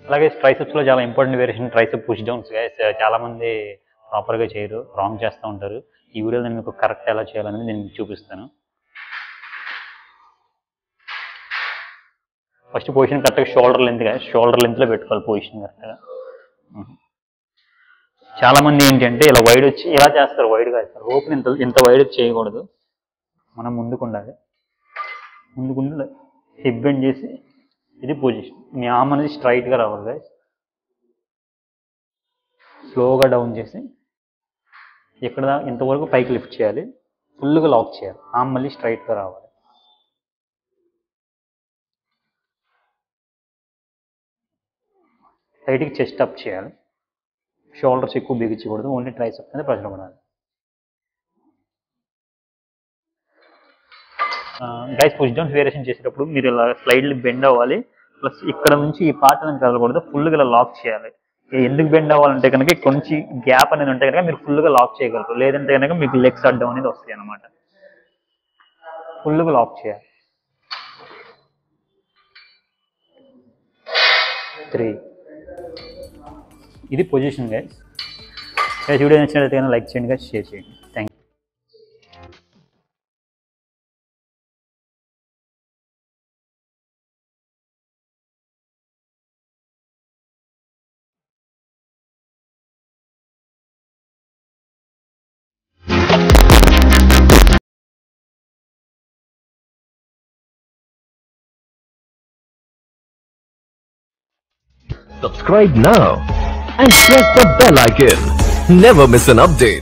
అలాగే ట్రైసెప్స్ లో చాలా important variation tricep push downs చాలా మంది ప్రాపర్ గా చేయరు రాంగ్ చేస్తూ ఉంటారు ఈ వీడియోలో నేను మీకు కరెక్ట్ ఎలా చేయాలనేది నేను మీకు చూపిస్తాను ఫస్ట్ పొజిషన్ కరెక్ట్గా షోల్డర్ లెంత్ షోల్డర్ లెంత్ లో పెట్టుకోవాలి పొజిషన్ కరెక్ట్గా చాలా మంది ఏంటంటే ఇలా వైడ్ వచ్చి ఇలా చేస్తారు వైడ్ గా చేస్తారు రోప్ ఇంత ఇంత వైడ్ చేయకూడదు మనం ముందుకు ఉండాలి ముందుకుండి హిప్ బెండ్ చేసి ఇది పొజిషన్ మీ ఆర్మ్ అనేది స్ట్రైట్ గా రావాలి guys. స్లోగా డౌన్ చేసి ఇక్కడ దా- ఇంతవరకు పైకి లిఫ్ట్ చేయాలి ఫుల్గా లాక్ చేయాలి ఆర్మ్ మళ్ళీ స్ట్రైట్ గా రావాలి సైడ్కి చెస్ట్ అప్ చేయాలి షోల్డర్స్ ఎక్కువ బిగించకూడదు ఓన్లీ ట్రైసెప్ మీద ప్రెషర్ పడాలి గైస్ పుష్ డౌన్స్ వేరియేషన్ చేసేటప్పుడు మీరు ఇలా స్లైడ్లు బెండ్ అవ్వాలి ప్లస్ ఇక్కడ నుంచి ఈ పార్ట్ అనేది కదలకూడదు ఫుల్గా ఇలా లాక్ చేయాలి ఇక ఎందుకు బెండ్ అవ్వాలంటే కనుక ఇక్కడ నుంచి గ్యాప్ అనేది ఉంటే కనుక మీరు ఫుల్గా లాక్ చేయగలరు లేదంటే కనుక మీకు లెగ్స్ అడ్డం అనేది వస్తాయి అన్నమాట ఫుల్గా లాక్ చేయాలి త్రీ ఇది పొజిషన్ గైస్ గైస్ వీడియో నచ్చినట్లయితే కనుక లైక్ చేయండి గైస్ షేర్ చేయండి thank you Subscribe now and press the bell icon. Never miss an update.